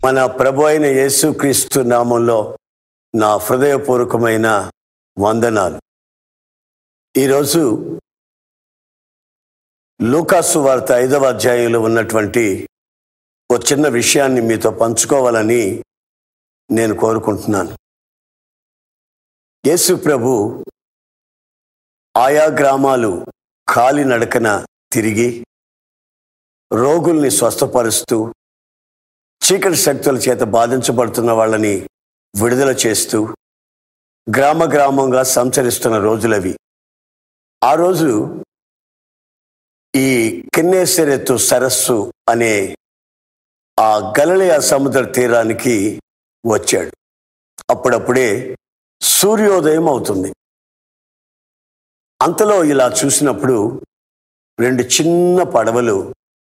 మన ప్రభు అయిన యేసుక్రీస్తు నామంలో నా హృదయపూర్వకమైన వందనాలు ఈరోజు లూకాసు వార్త ఐదవ అధ్యాయంలో ఉన్నటువంటి ఒక చిన్న విషయాన్ని మీతో పంచుకోవాలని నేను కోరుకుంటున్నాను యేసు ప్రభు ఆయా గ్రామాలు కాలినడకన తిరిగి రోగుల్ని స్వస్థపరుస్తూ చీకటి శక్తుల చేత బాధించబడుతున్న వాళ్ళని విడుదల చేస్తూ గ్రామ గ్రామంగా సంచరిస్తున్న రోజులవి ఆ రోజు ఈ కిన్నేసరెత్తు సరస్సు అనే ఆ గలలియా సముద్ర తీరానికి వచ్చాడు అప్పుడప్పుడే సూర్యోదయం అవుతుంది అంతలో ఇలా చూసినప్పుడు రెండు చిన్న పడవలు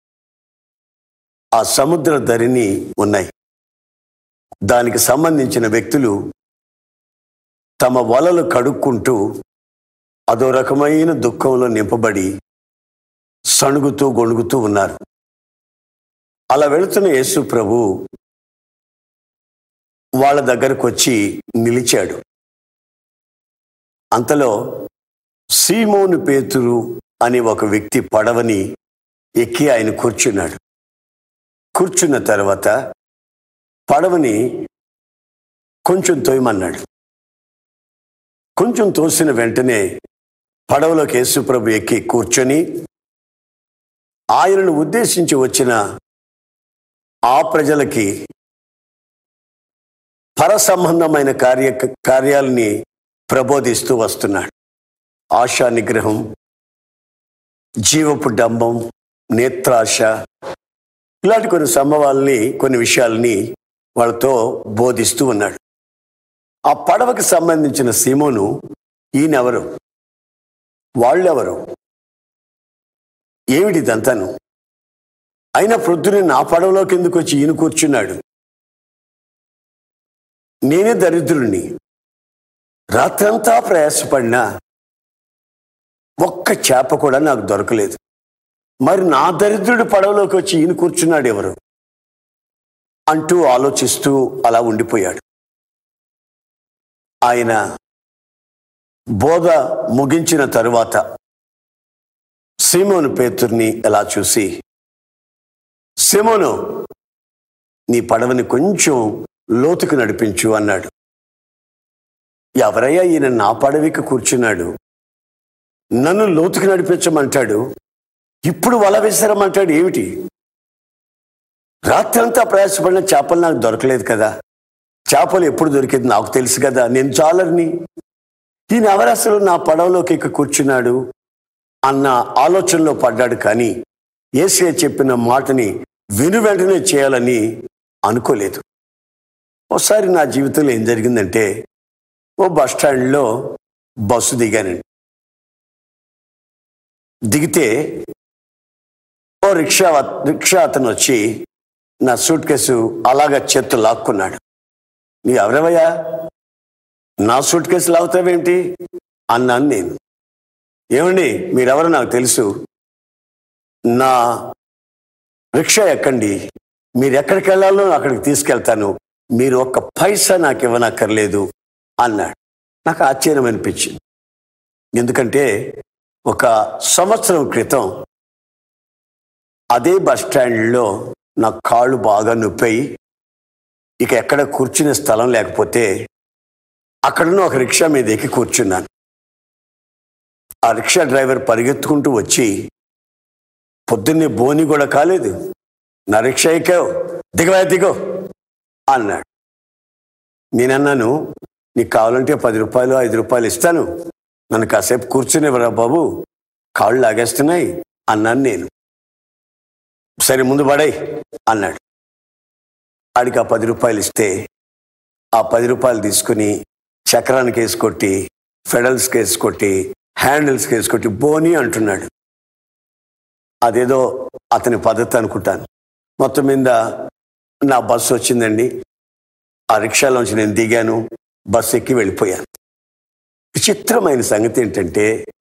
ఆ సముద్ర ధరిని ఉన్నాయి దానికి సంబంధించిన వ్యక్తులు తమ వలలు కడుక్కుంటూ అదో రకమైన దుఃఖంలో నింపబడి సణుగుతూ గొణుగుతూ ఉన్నారు అలా వెళుతున్న యేసు ప్రభు వాళ్ళ దగ్గరకు వచ్చి నిలిచాడు అంతలో సీమోను పేతురు అనే ఒక వ్యక్తి పడవని ఎక్కి ఆయన కూర్చున్నాడు కూర్చున్న తర్వాత పడవని కొంచెం తోయమన్నాడు కొంచెం తోసిన వెంటనే పడవలోకి యేసుప్రభు ఎక్కి కూర్చొని ఆయనను ఉద్దేశించి వచ్చిన ఆ ప్రజలకి పర సంబంధమైన కార్య కార్యాలని ప్రబోధిస్తూ వస్తున్నాడు ఆశా నిగ్రహం జీవపు డంబం నేత్రాశ ఇలాంటి కొన్ని సంభవాల్ని కొన్ని విషయాల్ని వాళ్ళతో బోధిస్తూ ఉన్నాడు ఆ పడవకి సంబంధించిన సీమోను ఈయనెవరు వాళ్ళెవరు ఏమిటి ఇదంతాను అయినా ప్రొద్దునే నా పడవలోకి ఎందుకు వచ్చి ఈయన కూర్చున్నాడు నేనే దరిద్రుడిని రాత్రంతా ప్రయాసపడినా ఒక్క చేప కూడా నాకు దొరకలేదు మరి నా దరిద్రుడి పడవలోకి వచ్చి ఈయన కూర్చున్నాడు ఎవరు అంటూ ఆలోచిస్తూ అలా ఉండిపోయాడు ఆయన బోధ ముగించిన తరువాత సీమోను పేతుర్ని ఎలా చూసి సీమోను నీ పడవని కొంచెం లోతుకు నడిపించు అన్నాడు ఎవరయ్యా ఈయన నా పడవికి కూర్చున్నాడు నన్ను లోతుకు నడిపించమంటాడు ఇప్పుడు వల విసరమంటాడు ఏమిటి రాత్రంతా ప్రయాసపడిన చేపలు నాకు దొరకలేదు కదా చేపలు ఎప్పుడు దొరికింది నాకు తెలుసు కదా నేను చాలర్ని ఈయన ఎవరు అసలు నా పడవలోకి ఎక్కి కూర్చున్నాడు అన్న ఆలోచనలో పడ్డాడు కానీ ఏసే చెప్పిన మాటని విను వెంటనే చేయాలని అనుకోలేదు ఒకసారి నా జీవితంలో ఏం జరిగిందంటే ఓ బస్ స్టాండ్లో బస్సు దిగానండి దిగితే ఓ రిక్షా రిక్షా అతను వచ్చి నా సూట్ కేసు అలాగా చేత్తు లాక్కున్నాడు నీ ఎవరెవయ్యా నా సూట్ కేసు లాగుతావేంటి అన్నాను నేను ఏమండి మీరెవరో నాకు తెలుసు నా రిక్షా ఎక్కండి మీరు ఎక్కడికి వెళ్ళాలో అక్కడికి తీసుకెళ్తాను మీరు ఒక్క పైసా నాకు ఇవ్వనక్కర్లేదు అన్నాడు నాకు ఆశ్చర్యం అనిపించింది ఎందుకంటే ఒక సంవత్సరం క్రితం అదే బస్ స్టాండ్లో నా కాళ్ళు బాగా నొప్పాయి ఇక ఎక్కడ కూర్చునే స్థలం లేకపోతే అక్కడున్న ఒక రిక్షా మీద ఎక్కి కూర్చున్నాను ఆ రిక్షా డ్రైవర్ పరిగెత్తుకుంటూ వచ్చి పొద్దున్నే బోని కూడా కాలేదు నా రిక్షా ఎక్కావు దిగవా దిగో అన్నాడు నేనన్నాను నీకు కావాలంటే పది రూపాయలు ఐదు రూపాయలు ఇస్తాను నన్ను కాసేపు కూర్చునేవరా బాబు కాళ్ళు లాగేస్తున్నాయి అన్నాను నేను సరే ముందు పడాయి అన్నాడు ఆడికి ఆ పది రూపాయలు ఇస్తే ఆ పది రూపాయలు తీసుకుని చక్రానికి వేసి కొట్టి ఫెడల్స్కి వేసి కొట్టి హ్యాండిల్స్కి వేసి కొట్టి బోని అంటున్నాడు అదేదో అతని పద్ధతి అనుకుంటాను మొత్తం మీద నా బస్సు వచ్చిందండి ఆ రిక్షాలోంచి నేను దిగాను బస్సు ఎక్కి వెళ్ళిపోయాను విచిత్రమైన సంగతి ఏంటంటే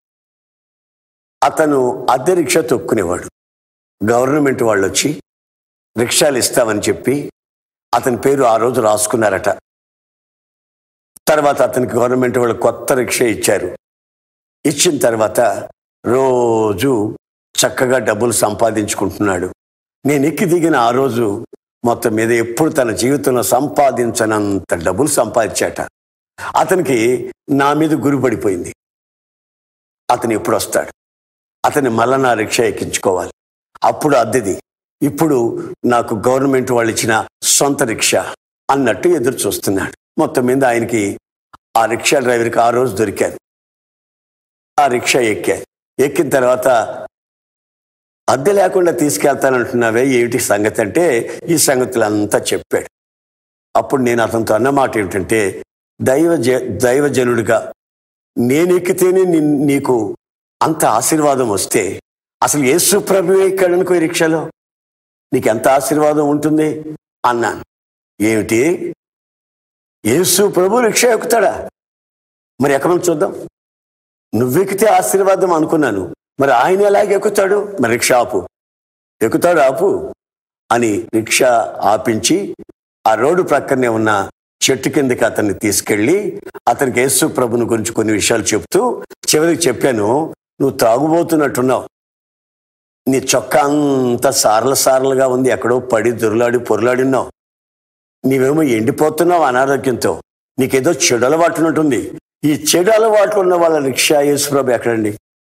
అతను అద్దె రిక్షా తొక్కునేవాడు గవర్నమెంట్ వాళ్ళు వచ్చి రిక్షాలు ఇస్తామని చెప్పి అతని పేరు ఆ రోజు రాసుకున్నారట తర్వాత అతనికి గవర్నమెంట్ వాళ్ళు కొత్త రిక్షా ఇచ్చారు ఇచ్చిన తర్వాత రోజు చక్కగా డబ్బులు సంపాదించుకుంటున్నాడు నేను ఎక్కి దిగిన ఆ రోజు మొత్తం మీద ఎప్పుడు తన జీవితంలో సంపాదించనంత డబ్బులు సంపాదించాట అతనికి నా మీద గురి పడిపోయింది అతను ఎప్పుడు వస్తాడు అతని మళ్ళా నా రిక్షా ఎక్కించుకోవాలి అప్పుడు అద్దెది ఇప్పుడు నాకు గవర్నమెంట్ వాళ్ళు ఇచ్చిన సొంత రిక్షా అన్నట్టు ఎదురు చూస్తున్నాడు మొత్తం మీద ఆయనకి ఆ రిక్షా డ్రైవర్కి ఆ రోజు దొరికారు ఆ రిక్షా ఎక్కా ఎక్కిన తర్వాత అద్దె లేకుండా తీసుకెళ్తానంటున్నావే ఏమిటి సంగతి అంటే ఈ సంగతులంతా చెప్పాడు అప్పుడు నేను అతనితో అన్నమాట ఏమిటంటే దైవ దైవజనుడిగా నేను ఎక్కితేనే నిన్- నీకు అంత ఆశీర్వాదం వస్తే అసలు యేసు ప్రభువే ఎక్కాడు అనుకో ఈ రిక్షాలో నీకు ఎంత ఆశీర్వాదం ఉంటుంది అన్నాను ఏమిటి యేసు ప్రభు రిక్షా ఎక్కుతాడా మరి ఎక్కడ చూద్దాం నువ్వెక్కితే ఆశీర్వాదం అనుకున్నాను మరి ఆయన ఎలాగ ఎక్కుతాడు మరి రిక్షా ఆపు ఎక్కుతాడు ఆపు అని రిక్షా ఆపించి ఆ రోడ్డు ప్రక్కనే ఉన్న చెట్టు కిందకి అతన్ని తీసుకెళ్ళి అతనికి యేసు ప్రభుని గురించి కొన్ని విషయాలు చెప్తూ చివరికి చెప్పాను నువ్వు తాగుబోతున్నట్టున్నావు నీ చొక్కా అంతా సారల సారలుగా ఉంది ఎక్కడో పడి దొరలాడి పొరలాడిన్నావు నీవేమో ఎండిపోతున్నావు అనారోగ్యంతో నీకేదో చెడు అలవాటు ఉన్నట్టుంది ఈ చెడు అలవాట్లు ఉన్న వాళ్ళ రిక్షా యేసుప్రభు ఎక్కడండి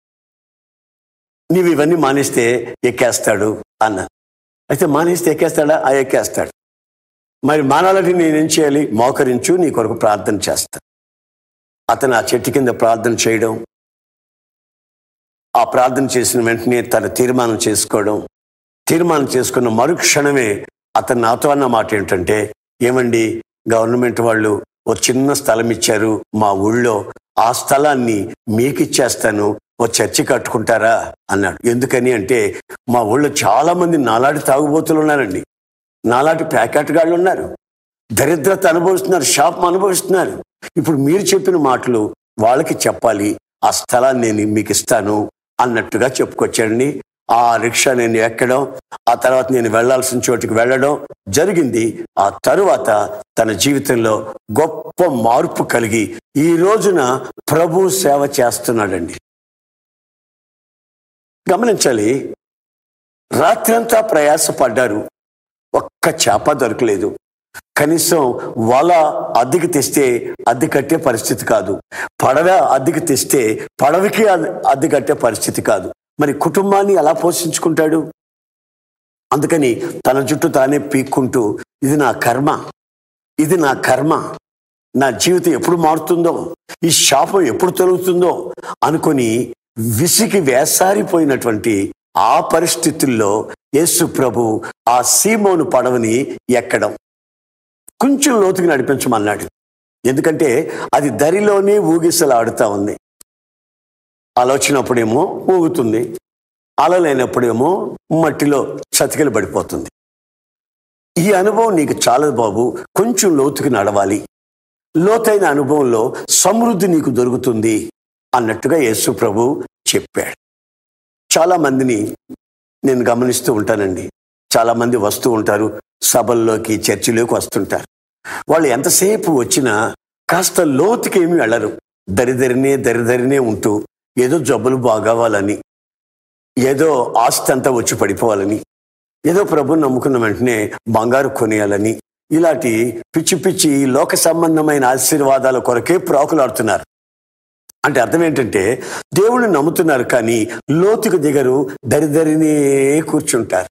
నీవు ఇవన్నీ మానేస్తే ఎక్కేస్తాడు అన్న అయితే మానేస్తే ఎక్కేస్తాడా ఆ ఎక్కేస్తాడు మరి మానాలంటే నేనేం చేయాలి మోకరించు నీ కొరకు ప్రార్థన చేస్తా అతను ఆ చెట్టు కింద ప్రార్థన చేయడం ఆ ప్రార్థన చేసిన వెంటనే తన తీర్మానం చేసుకోవడం తీర్మానం చేసుకున్న మరుక్షణమే అతను నాతో అన్న మాట ఏంటంటే ఏమండి గవర్నమెంట్ వాళ్ళు ఓ చిన్న స్థలం ఇచ్చారు మా ఊళ్ళో ఆ స్థలాన్ని మీకు ఇచ్చేస్తాను ఓ చర్చి కట్టుకుంటారా అన్నాడు ఎందుకని అంటే మా ఊళ్ళో చాలా మంది నాలాంటి తాగుబోతులు ఉన్నారండి నాలాంటి ప్యాకెట్ గాళ్ళు ఉన్నారు దరిద్రత అనుభవిస్తున్నారు శాపం అనుభవిస్తున్నారు ఇప్పుడు మీరు చెప్పిన మాటలు వాళ్ళకి చెప్పాలి ఆ స్థలాన్ని నేను మీకు ఇస్తాను అన్నట్టుగా చెప్పుకొచ్చాడండి ఆ రిక్షా నేను ఎక్కడం ఆ తర్వాత నేను వెళ్ళాల్సిన చోటికి వెళ్ళడం జరిగింది ఆ తరువాత తన జీవితంలో గొప్ప మార్పు కలిగి ఈ రోజున ప్రభు సేవ చేస్తున్నాడండి గమనించాలి రాత్రంతా ప్రయాసపడ్డారు ఒక్క చేప దొరకలేదు కనీసం వల అద్దెకి తెస్తే అద్దె కట్టే పరిస్థితి కాదు పడవ అద్దెకి తెస్తే పడవకి అద్దె- అద్దె కట్టే పరిస్థితి కాదు మరి కుటుంబాన్ని ఎలా పోషించుకుంటాడు అందుకని తన జుట్టు తానే పీక్కుంటూ ఇది నా కర్మ ఇది నా కర్మ నా జీవితం ఎప్పుడు మారుతుందో ఈ శాపం ఎప్పుడు తొలుగుతుందో అనుకొని విసికి వేసారిపోయినటువంటి ఆ పరిస్థితుల్లో యేసు ప్రభు ఆ సీమోను పడవని ఎక్కడం కొంచెం లోతుకి నడిపించమన్నాడు ఎందుకంటే అది దరిలోనే ఊగిసలాడుతా ఉంది ఆలోచనప్పుడేమో ఊగుతుంది అలలేనప్పుడేమో మట్టిలో చతికిలు పడిపోతుంది ఈ అనుభవం నీకు చాలదు బాబు కొంచెం లోతుకి నడవాలి లోతైన అనుభవంలో సమృద్ధి నీకు దొరుకుతుంది అన్నట్టుగా యేసు ప్రభు చెప్పాడు చాలా మందిని నేను గమనిస్తూ ఉంటానండి చాలా మంది వస్తూ ఉంటారు సభల్లోకి చర్చిలోకి వస్తుంటారు వాళ్ళు ఎంతసేపు వచ్చినా కాస్త లోతుకి ఏమి వెళ్ళరు దరిదరినే దరిదరినే ఉంటూ ఏదో జబ్బులు బాగవ్వాలని ఏదో ఆస్తి అంతా వచ్చి పడిపోవాలని ఏదో ప్రభుని నమ్ముకున్న వెంటనే బంగారు కొనేయాలని ఇలాంటి పిచ్చి పిచ్చి లోక సంబంధమైన ఆశీర్వాదాల కొరకే ప్రాకులాడుతున్నారు అంటే అర్థం ఏంటంటే దేవుణ్ణి నమ్ముతున్నారు కానీ లోతుకు దిగరు దరిదరినే కూర్చుంటారు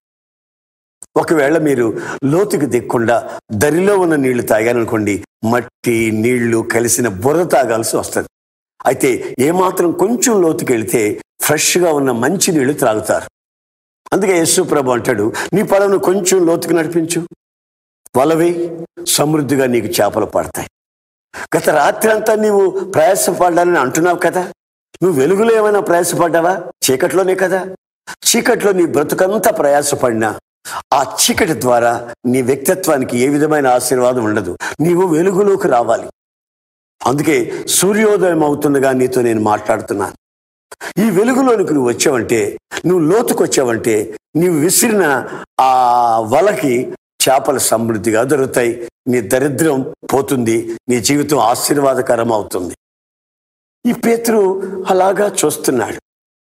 ఒకవేళ మీరు లోతుకు దిక్కుండా దరిలో ఉన్న నీళ్లు తాగారనుకోండి మట్టి నీళ్లు కలిసిన బుర్ర తాగాల్సి వస్తుంది అయితే ఏమాత్రం కొంచెం లోతుకి వెళితే ఫ్రెష్గా ఉన్న మంచి నీళ్లు త్రాగుతారు అందుకే యేసు ప్రభు అంటాడు నీ పడవను కొంచెం లోతుకు నడిపించు వలవి సమృద్ధిగా నీకు చేపలు పడతాయి గత రాత్రి అంతా నీవు ప్రయాసపడ్డానని అంటున్నావు కదా నువ్వు వెలుగులో ఏమైనా ప్రయాసపడ్డావా చీకట్లోనే కదా చీకట్లో నీ బ్రతుకంతా ప్రయాసపడినా ఆ చీకటి ద్వారా నీ వ్యక్తిత్వానికి ఏ విధమైన ఆశీర్వాదం ఉండదు నీవు వెలుగులోకి రావాలి అందుకే సూర్యోదయం అవుతుండగా నీతో నేను మాట్లాడుతున్నాను ఈ వెలుగులోనికి నువ్వు వచ్చావంటే నువ్వు లోతుకు వచ్చావంటే నీవు విసిరిన ఆ వలకి చేపలు సమృద్ధిగా దొరుకుతాయి నీ దరిద్రం పోతుంది నీ జీవితం ఆశీర్వాదకరం అవుతుంది ఈ పేతురు అలాగా చూస్తున్నాడు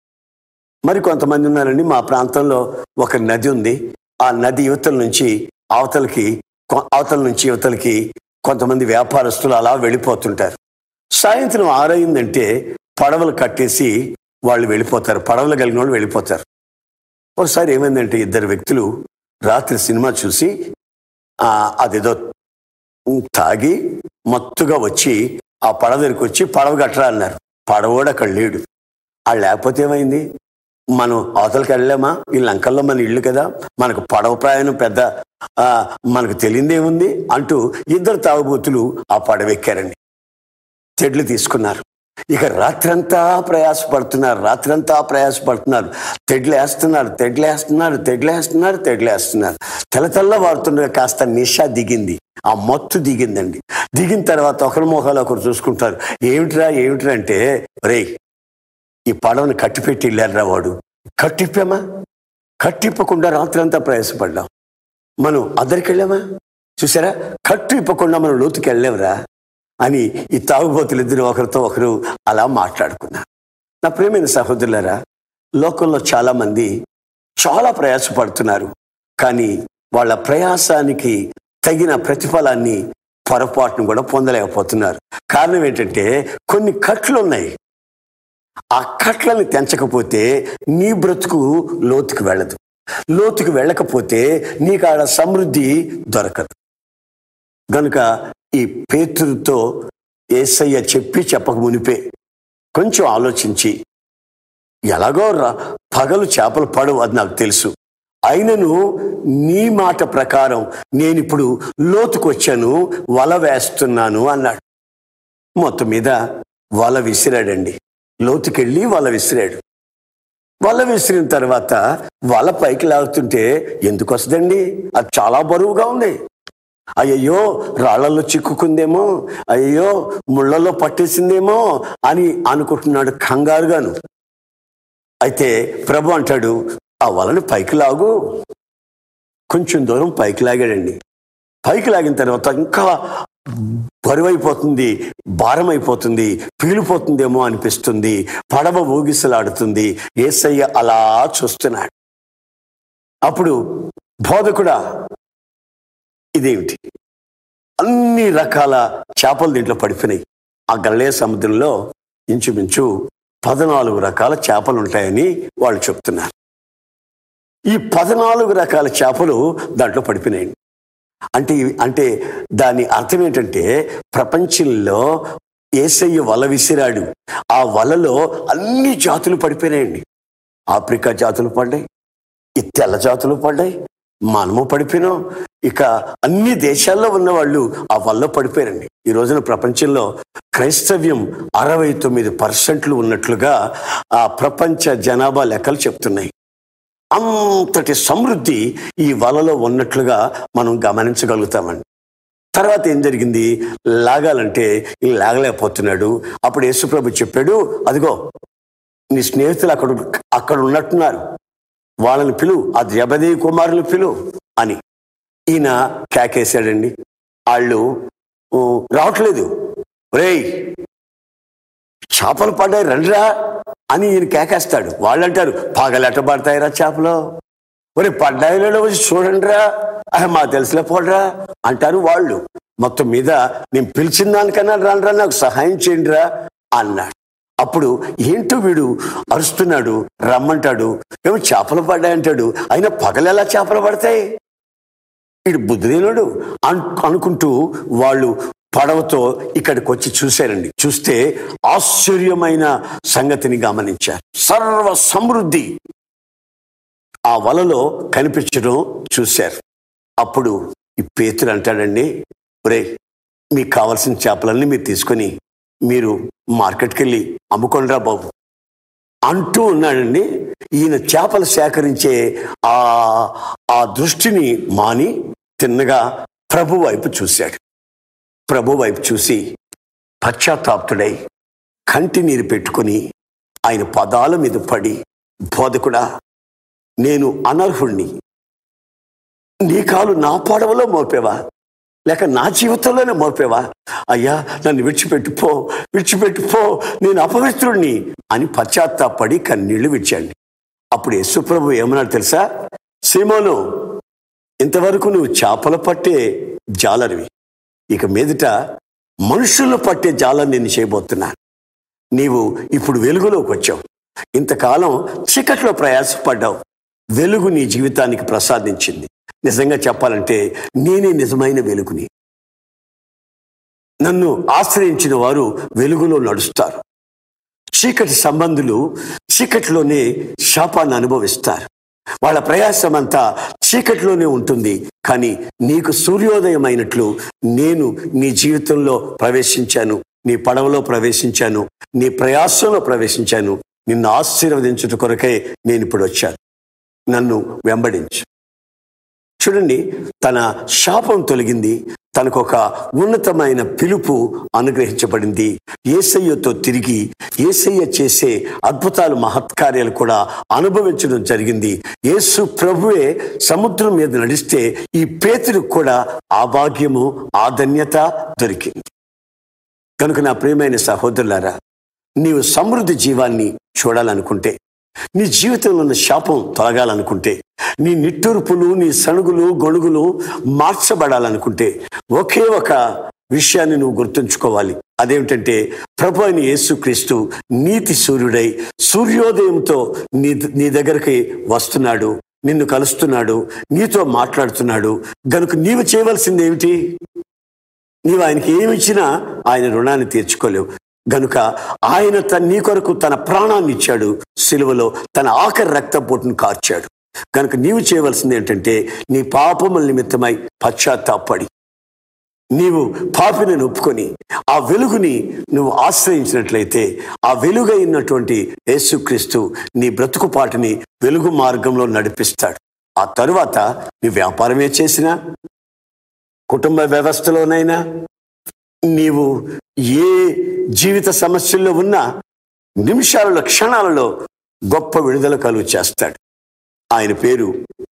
మరి కొంతమంది ఉన్నారండి మా ప్రాంతంలో ఒక నది ఉంది ఆ నది యువతల నుంచి అవతలకి కొ- అవతల నుంచి యువతలకి కొంతమంది వ్యాపారస్తులు అలా వెళ్ళిపోతుంటారు సాయంత్రం ఆరైందంటే పడవలు కట్టేసి వాళ్ళు వెళ్ళిపోతారు పడవలు కలిగిన వాళ్ళు వెళ్ళిపోతారు ఒకసారి ఏమైందంటే ఇద్దరు వ్యక్తులు రాత్రి సినిమా చూసి ఆ, అదేదో తాగి మత్తుగా వచ్చి ఆ పడవ దగ్గరికి వచ్చి పడవ కట్టరా అన్నారు పడవోడు అక్కడ లేడు ఆ లేకపోతే ఏమైంది మనం అవతలకి వెళ్ళామా ఈ లంకల్లో మన ఇల్లు కదా మనకు పడవ ప్రయాణం పెద్ద ఆ, మనకు తెలియదేముంది అంటూ ఇద్దరు తాగుబోతులు ఆ పడవ ఎక్కారండి తెడ్లు తీసుకున్నారు ఇక రాత్రంతా ప్రయాసపడుతున్నారు రాత్రంతా ప్రయాసపడుతున్నారు తెడ్లు వేస్తున్నారు తెడ్లు వేస్తున్నారు తెడ్లు వేస్తున్నారు తెడ్లు వేస్తున్నారు తెల్ల తెల్ల వాడుతుండగా కాస్త నిష దిగింది ఆ మత్తు దిగిందండి దిగిన తర్వాత ఒకరి మొహాలు ఒకరు చూసుకుంటారు ఏమిట్రా ఏమిట్రా అంటే రేయ్ ఈ పడవని కట్టిపెట్టి వెళ్ళారా వాడు కట్టిప్పామా కట్టిప్పకుండా రాత్రంతా ప్రయాసపడ్డాం మనం అద్దరికి వెళ్ళామా చూసారా కట్టు ఇప్పకుండా మనం లోతుకి వెళ్ళాంరా అని ఈ తాగుబోతులు ఇద్దరు ఒకరితో ఒకరు అలా మాట్లాడుకున్నారు నా ప్రేమైన సహోదరులారా లోకంలో చాలా మంది చాలా ప్రయాసపడుతున్నారు కానీ వాళ్ళ ప్రయాసానికి తగిన ప్రతిఫలాన్ని పొరపాటును కూడా పొందలేకపోతున్నారు కారణం ఏంటంటే కొన్ని కట్లు ఉన్నాయి ఆ కట్లని తెంచకపోతే నీ బ్రతుకు లోతుకు వెళ్ళదు లోతుకు వెళ్ళకపోతే నీకు ఆడ సమృద్ధి దొరకదు గనుక ఈ పేతురుతో ఏసయ్య చెప్పి చెప్పక మునిపే కొంచెం ఆలోచించి ఎలాగో రా- పగలు చేపలు పడవు అది నాకు తెలుసు అయినను నీ మాట ప్రకారం నేనిప్పుడు లోతుకొచ్చాను వల వేస్తున్నాను అన్నాడు మొత్తం మీద వల విసిరాడండి లోతుకెళ్ళి వల విసిరాడు వల విసిరిన తర్వాత వల పైకి లాగుతుంటే ఎందుకు వస్తుందండి అది చాలా బరువుగా ఉంది అయ్యయ్యో రాళ్లలో చిక్కుకుందేమో అయ్యో ముళ్ళలో పట్టేసిందేమో అని అనుకుంటున్నాడు కంగారుగాను అయితే ప్రభు అంటాడు ఆ వలని పైకి లాగు కొంచెం దూరం పైకి లాగాడండి పైకి లాగిన తర్వాత ఇంకా బరువైపోతుంది భారం అయిపోతుంది పీలిపోతుందేమో అనిపిస్తుంది పడవ ఊగిసలాడుతుంది ఏసయ్య అలా చూస్తున్నాడు అప్పుడు బోధకుడా ఇదేమిటి అన్ని రకాల చేపలు దీంట్లో పడిపోయినాయి ఆ గల్లే సముద్రంలో ఇంచుమించు పద్నాలుగు రకాల చేపలు ఉంటాయని వాళ్ళు చెప్తున్నారు ఈ పద్నాలుగు రకాల చేపలు దాంట్లో పడిపోయినాయండి అంటే ఇవి- అంటే దాని అర్థం ఏంటంటే ప్రపంచంలో ఏసయ్య వల విసిరాడు ఆ వలలో అన్ని జాతులు పడిపోయినాయండి ఆఫ్రికా జాతులు పడ్డాయి ఈ తెల్ల జాతులు పడ్డాయి మనము పడిపోయినాం ఇక అన్ని దేశాల్లో ఉన్న వాళ్ళు ఆ వల్ల పడిపోయారండి ఈ రోజున ప్రపంచంలో క్రైస్తవ్యం అరవై తొమ్మిది పర్సెంట్లు ఉన్నట్లుగా ఆ ప్రపంచ జనాభా లెక్కలు చెప్తున్నాయి అంతటి సమృద్ధి ఈ వలలో ఉన్నట్లుగా మనం గమనించగలుగుతామండి తర్వాత ఏం జరిగింది లాగాలంటే ఈ లాగలేకపోతున్నాడు అప్పుడు యేసుప్రభు చెప్పాడు అదిగో నీ స్నేహితులు అక్కడ అక్కడ ఉన్నట్టున్నారు వాళ్ళని పిలు ఆ జబదే కుమారులు పిలు అని ఈయన కేకేశాడండి వాళ్ళు "ఓ, రావట్లేదు రేయ్ చేపలు పడ్డాయి రండిరా అని ఈయన కేకేస్తాడు వాళ్ళు అంటారు పగలెట్ట పడతాయిరా చేపలు ఒరే పడ్డాయిలో వచ్చి చూడండిరా అహ మా తెలుసులే పోడరా అంటారు వాళ్ళు మొత్తం మీద నేను పిలిచిన దానికన్నా రండిరా నాకు సహాయం చేయండిరా అన్నాడు అప్పుడు ఏంటో వీడు అరుస్తున్నాడు రమ్మంటాడు ఏమో చేపలు పడ్డాయంటాడు అయినా పగలెలా చేపలు పడతాయి వీడు బుద్ధిలేనుడు అన్ అనుకుంటూ వాళ్ళు పడవతో ఇక్కడికి వచ్చి చూశారండి చూస్తే ఆశ్చర్యమైన సంగతిని గమనించారు సర్వ సమృద్ధి ఆ వలలో కనిపించడం చూశారు అప్పుడు ఈ పేతురు అంటాడండి ఒరే మీకు కావాల్సిన చేపలన్నీ మీరు తీసుకొని మీరు మార్కెట్కి వెళ్ళి అమ్ముకోండిరా బాబు అంటూ ఉన్నాడండి ఈయన చేపలు సేకరించే ఆ ఆ దృష్టిని మాని తిన్నగా ప్రభు వైపు చూశాడు ప్రభు వైపు చూసి పశ్చాత్తాప్తుడై కంటి నీరు పెట్టుకొని ఆయన పదాల మీద పడి బోధకుడా నేను అనర్హుణ్ణి నీ కాలు నా పడవలో మోపేవా లేక నా జీవితంలోనే మోపేవా అయ్యా నన్ను విడిచిపెట్టుపో విడిచిపెట్టుపో నేను అపవిత్రుణ్ణి అని పశ్చాత్తాపడి కన్నీళ్లు విడిచండి అప్పుడు యేసుప్రభు ఏమన్నాడు తెలుసా సీమోను ఇంతవరకు నువ్వు చేపలు పట్టే జాలరివి ఇక మీదట మనుషులు పట్టే జాలని నేను చేయబోతున్నాను నీవు ఇప్పుడు వెలుగులోకి వచ్చావు ఇంతకాలం చీకట్లో ప్రయాసపడ్డావు వెలుగు నీ జీవితానికి ప్రసాదించింది నిజంగా చెప్పాలంటే నేనే నిజమైన వెలుగుని నన్ను ఆశ్రయించిన వారు వెలుగులో నడుస్తారు చీకటి సంబంధులు చీకటిలోనే శాపాన్ని అనుభవిస్తారు వాళ్ళ ప్రయాసం అంతా చీకటిలోనే ఉంటుంది కానీ నీకు సూర్యోదయం అయినట్లు నేను నీ జీవితంలో ప్రవేశించాను నీ పడవలో ప్రవేశించాను నీ ప్రయాసంలో ప్రవేశించాను నిన్ను ఆశీర్వదించుట కొరకే నేను ఇప్పుడు వచ్చాను నన్ను వెంబడించు చూడండి తన శాపం తొలగింది తనకు ఒక ఉన్నతమైన పిలుపు అనుగ్రహించబడింది ఏసయ్యతో తిరిగి ఏసయ్య చేసే అద్భుతాలు మహత్కార్యాలు కూడా అనుభవించడం జరిగింది యేసు ప్రభువే సముద్రం మీద నడిస్తే ఈ పేతురికి కూడా ఆ భాగ్యము ఆ ధన్యత దొరికింది కనుక నా ప్రియమైన సహోదరులారా నీవు సమృద్ధి జీవాన్ని చూడాలనుకుంటే నీ జీవితంలో ఉన్న శాపం తొలగాలనుకుంటే నీ నిట్టూర్పులు నీ సణుగులు గొణుగులు మార్చబడాలనుకుంటే ఒకే ఒక విషయాన్ని నువ్వు గుర్తుంచుకోవాలి అదేమిటంటే ప్రభు అయిన యేసుక్రీస్తు నీతి సూర్యుడై సూర్యోదయంతో నీ నీ దగ్గరికి వస్తున్నాడు నిన్ను కలుస్తున్నాడు నీతో మాట్లాడుతున్నాడు గనుక నీవు చేయవలసింది ఏమిటి నీవు ఆయనకి ఏమి ఇచ్చినా ఆయన రుణాన్ని తీర్చుకోలేవు గనుక ఆయన తన నీ కొరకు తన ప్రాణాన్ని ఇచ్చాడు సిలువలో తన ఆఖరి రక్తపోటును కార్చాడు కనుక నీవు చేయవలసింది ఏంటంటే నీ పాపముల నిమిత్తమై పశ్చాత్తాపడి నీవు పాపిని ఒప్పుకొని ఆ వెలుగుని నువ్వు ఆశ్రయించినట్లయితే ఆ వెలుగైనటువంటి యేసుక్రీస్తు నీ బ్రతుకుపాటిని వెలుగు మార్గంలో నడిపిస్తాడు ఆ తరువాత నీ వ్యాపారమే చేసినా కుటుంబ వ్యవస్థలోనైనా నీవు ఏ జీవిత సమస్యల్లో ఉన్నా నిమిషాలలో క్షణాలలో గొప్ప విడుదల కలుగు చేస్తాడు ఆయన పేరు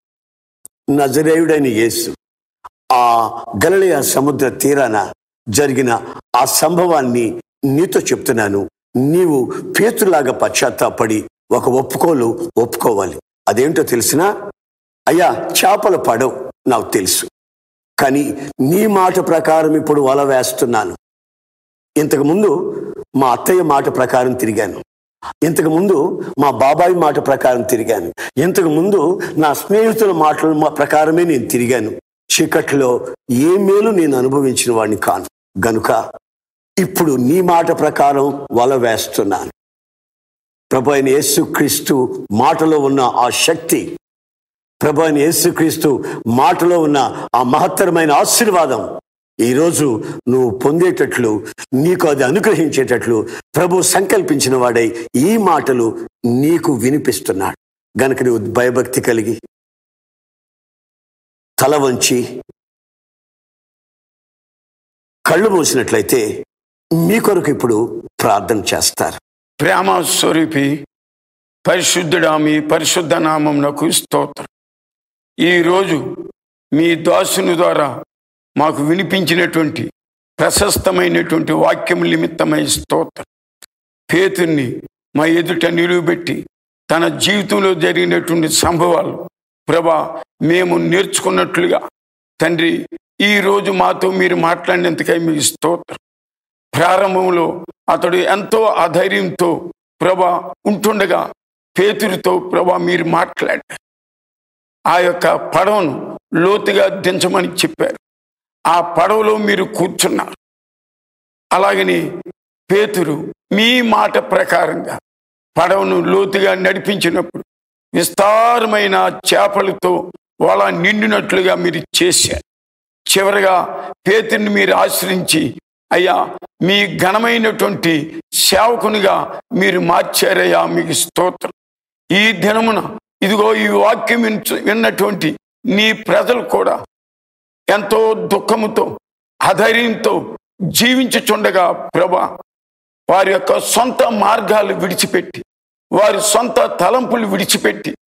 నజరేయుడైన యేసు ఆ గలలియ సముద్ర తీరాన జరిగిన ఆ సంభవాన్ని నీతో చెప్తున్నాను నీవు పేతులాగా పశ్చాత్తాపడి ఒక ఒప్పుకోలు ఒప్పుకోవాలి అదేంటో తెలిసినా అయ్యా చేపలు పడవు నాకు తెలుసు కానీ నీ మాట ప్రకారం ఇప్పుడు వల వేస్తున్నాను ఇంతకు ముందు మా అత్తయ్య మాట ప్రకారం తిరిగాను ఇంతకు ముందు మా బాబాయ్ మాట ప్రకారం తిరిగాను ఇంతకు ముందు నా స్నేహితుల మాటల మా- ప్రకారమే నేను తిరిగాను చీకట్లో ఏ మేలు నేను అనుభవించిన వాడిని కాను గనుక ఇప్పుడు నీ మాట ప్రకారం వల వేస్తున్నాను ప్రభు అయిన యేసుక్రీస్తు మాటలో ఉన్న ఆ శక్తి ప్రభు అయిన యేసుక్రీస్తు మాటలో ఉన్న ఆ మహత్తరమైన ఆశీర్వాదం ఈరోజు నువ్వు పొందేటట్లు నీకు అది అనుగ్రహించేటట్లు ప్రభు సంకల్పించిన వాడై ఈ మాటలు నీకు వినిపిస్తున్నాడు గనుక నువ్వు భయభక్తి కలిగి తల వంచి కళ్ళు మూసినట్లయితే మీ కొరకు ఇప్పుడు ప్రార్థన చేస్తారు ప్రేమ స్వరూపి పరిశుద్ధుడా మీ పరిశుద్ధ నామమునకు స్తోత్రం ఈరోజు మీ దాసుని ద్వారా మాకు వినిపించినటువంటి ప్రశస్తమైనటువంటి వాక్యం నిమిత్తమై స్తోత్రం పేతుర్ని మా ఎదుట నిలువబెట్టి తన జీవితంలో జరిగినటువంటి సంభవాలు ప్రభా మేము నేర్చుకున్నట్లుగా తండ్రి ఈ రోజు మాతో మీరు మాట్లాడినందుకై మీకు స్తోత్రం ప్రారంభంలో అతడు ఎంతో అధైర్యంతో ప్రభా ఉంటుండగా పేతురితో ప్రభా మీరు మాట్లాడారు ఆ యొక్క పడవను లోతుగా దించమని చెప్పారు ఆ పడవలో మీరు కూర్చున్నారు అలాగని పేతురు మీ మాట ప్రకారంగా పడవను లోతుగా నడిపించినప్పుడు విస్తారమైన చేపలతో వాళ్ళ నిండినట్లుగా మీరు చేశారు చివరగా పేతుని మీరు ఆశ్రయించి అయ్యా మీ ఘనమైనటువంటి సేవకునిగా మీరు మార్చారయ్యా మీకు స్తోత్రం ఈ దినమున ఇదిగో ఈ వాక్యం వించు- విన్నటువంటి నీ ప్రజలు కూడా ఎంతో దుఃఖముతో అధైర్యంతో జీవించుచుండగా ప్రభా వారి యొక్క సొంత మార్గాలు విడిచిపెట్టి వారి సొంత తలంపులు విడిచిపెట్టి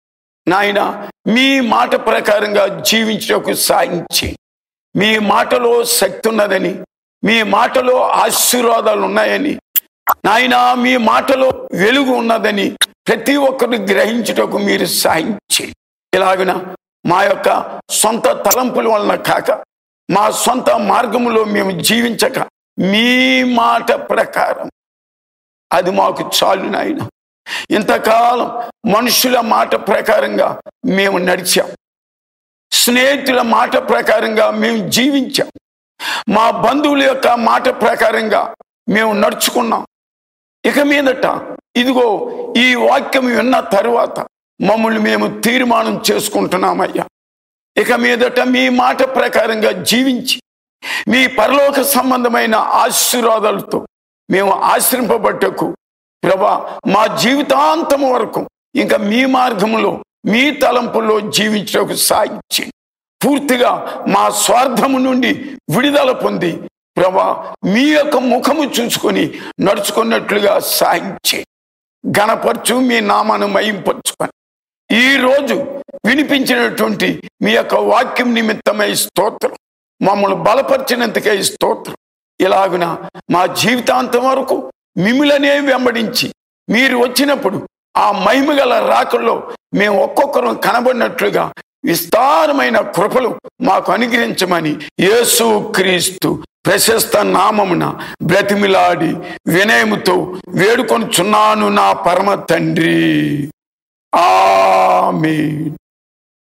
నాయన మీ మాట ప్రకారంగా జీవించడానికి సాయించి మీ మాటలో శక్తి ఉన్నదని మీ మాటలో ఆశీర్వాదాలు ఉన్నాయని నాయన మీ మాటలో వెలుగు ఉన్నదని ప్రతి ఒక్కరు గ్రహించుటకు మీరు సాయించి ఇలాగున మా యొక్క సొంత తలంపుల వలన కాక మా సొంత మార్గములో మేము జీవించక మీ మాట ప్రకారం అది మాకు చాలు నాయన ఇంతకాలం మనుషుల మాట ప్రకారంగా మేము నడిచాం స్నేహితుల మాట ప్రకారంగా మేము జీవించాం మా బంధువుల యొక్క మాట ప్రకారంగా మేము నడుచుకున్నాం ఇక మీదట ఇదిగో ఈ వాక్యం విన్న తరువాత మమ్మల్ని మేము తీర్మానం చేసుకుంటున్నామయ్యా ఇక మీదట మీ మాట ప్రకారంగా జీవించి మీ పరలోక సంబంధమైన ఆశీర్వాదాలతో మేము ఆశ్రయింపబట్టకు ప్రభా మా జీవితాంతం వరకు ఇంకా మీ మార్గంలో మీ తలంపుల్లో జీవించడానికి సాగించి పూర్తిగా మా స్వార్థము నుండి విడుదల పొంది ప్రభా మీ యొక్క ముఖము చూసుకొని నడుచుకున్నట్లుగా సాయించి గణపరచు మీ నామాను మయింపరచుకొని ఈ రోజు వినిపించినటువంటి మీ యొక్క వాక్యం నిమిత్తమై స్తోత్రం మమ్మల్ని బలపరిచినందుకై స్తోత్రం ఇలాగున మా జీవితాంతం వరకు మిమ్మలనే వెంబడించి మీరు వచ్చినప్పుడు ఆ మహిమగల రాకల్లో మేము ఒక్కొక్కరు కనబడినట్లుగా విస్తారమైన కృపలు మాకు అనుగ్రహించమని యేసు క్రీస్తు ప్రశస్త నామమున బ్రతిమిలాడి వినయముతో వేడుకొనుచున్నాను నా పరమ తండ్రి ఆమేన్